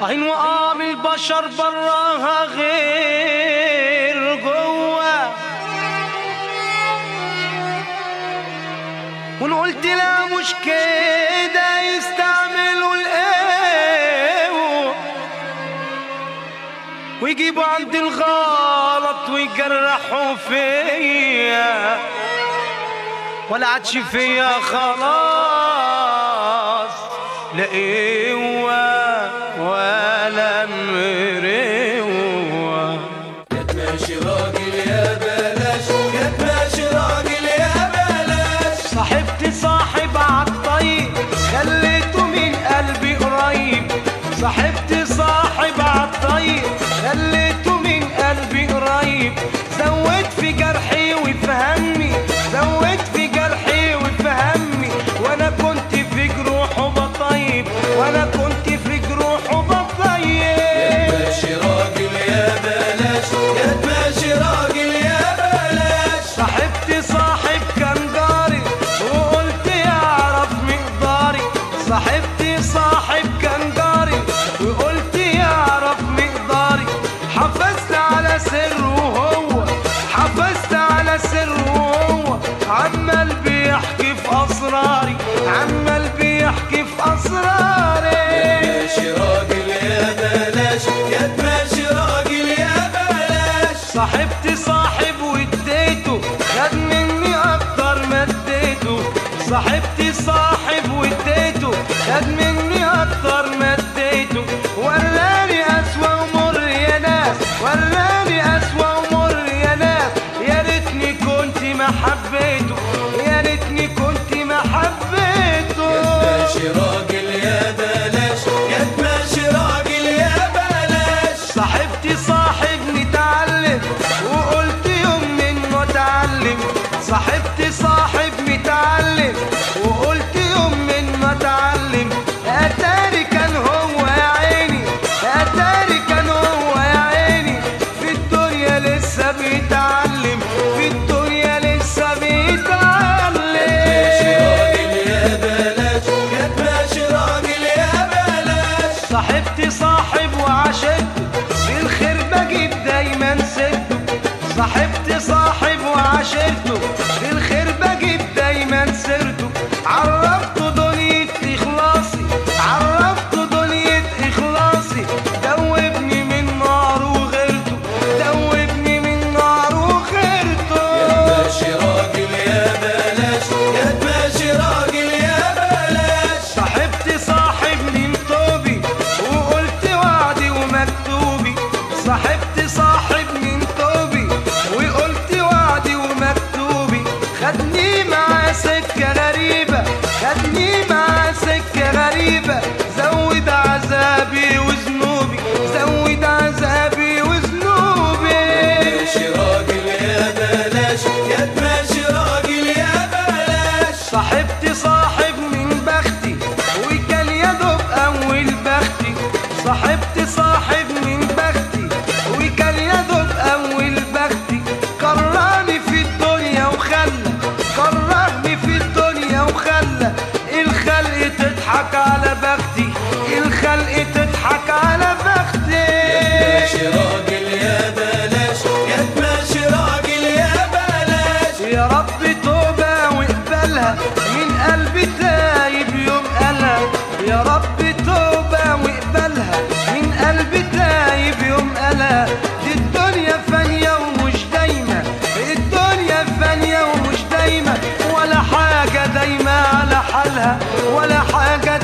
عين وقام البشر براها غير جوا وانا قلت لا مش كده يستعملوا القوة ويجيبوا عند الغلط ويجرحوا فيا ولا عادش فيا خلاص لا قوة ولا مروة ماشي راجل يا بلاش يا ماشي راجل يا بلاش صاحبتي صاحب عالطيب خليته من قلبي قريب صاحبتي صاحب عالطيب خليته من قلبي قريب زود في جرحي وفهمني زود في جرحي وفهمني وانا كنت في جروحه بطيب وانا كنت في جروحه بطيب ماشي راجل يا بلاش يا ماشي راجل يا بلاش صاحبتي صاحب كان جاري وقلت يعرف مقداري صاحبتي صاحب كان جاري وقلت يعرف مقداري حافظت على سره هو حافظت على سره هو عمال بيحكي في اسراري عمال بيحكي في اسراري ماشي راجل يا بلاش يا ماشي راجل يا بلاش صاحبتي صاحب واديته خد مني اكتر ما اديته صاحبتي صاحب واديته خد مني اكتر ما اديته وراني اسوأ ومر يا ناس وراني اسوأ ومر يا ناس يا ريتني كنت ما حبيته يا ريتني كنت ما حبيته ماشي راجل يا بلاش يا ماشي راجل يا بلاش صاحبتي صاحب نتعلم وقلت يوم منه اتعلم صاحبتي صاحب متعلم وقلت يوم منه اتعلم اتاري كان هو يا عيني اتاري كان هو يا عيني في الدنيا لسه بيتعلم في الدنيا لسه ماشي راجل بيتعلم يا بلاش يا ماشي راجل يا بلاش صاحبتي صاحب وعشرته بالخير بجيب دايما سته صاحبتي صاحب وعشرته بالخير بجيب دايما سيرته عرفته دنيا اخلاصي عرفته دنيا اخلاصي دوبني من نار وغيرته دوبني من نار وغيرته ماشي راجل يا بلاش يا ماشي راجل يا بلاش صاحبتي صاحب من طوبي وقلت وعدي ومكتوبي صاحبتي صاحب من طوبي وقلت وعدي ومكتوبي خدني مع سكة غريبة خدني مع سكة غريبة زود عذابي وذنوبي زود عذابي وذنوبي ماشي راجل يا بلاش يا ماشي راجل يا بلاش صاحبتي صاحب من بختي وكان يدوب اول بختي صاحبتي صاحب من بختي وكان يدوب اول بختي كرهني في الدنيا وخلى كرهني في الدنيا وخلى الخلق تضحك على بختي الخلق تضحك على بختي ماشي راجل يا بلاش يا ماشي راجل يا بلاش يا رب توبة واقبلها من قلبي تايب يوم قالها يا رب توبة واقبلها من قلبي تايب يوم قالها دي الدنيا فانية ومش دايمة الدنيا فانية ومش دايمة ولا حاجة دايمة على حالها ولا حاجة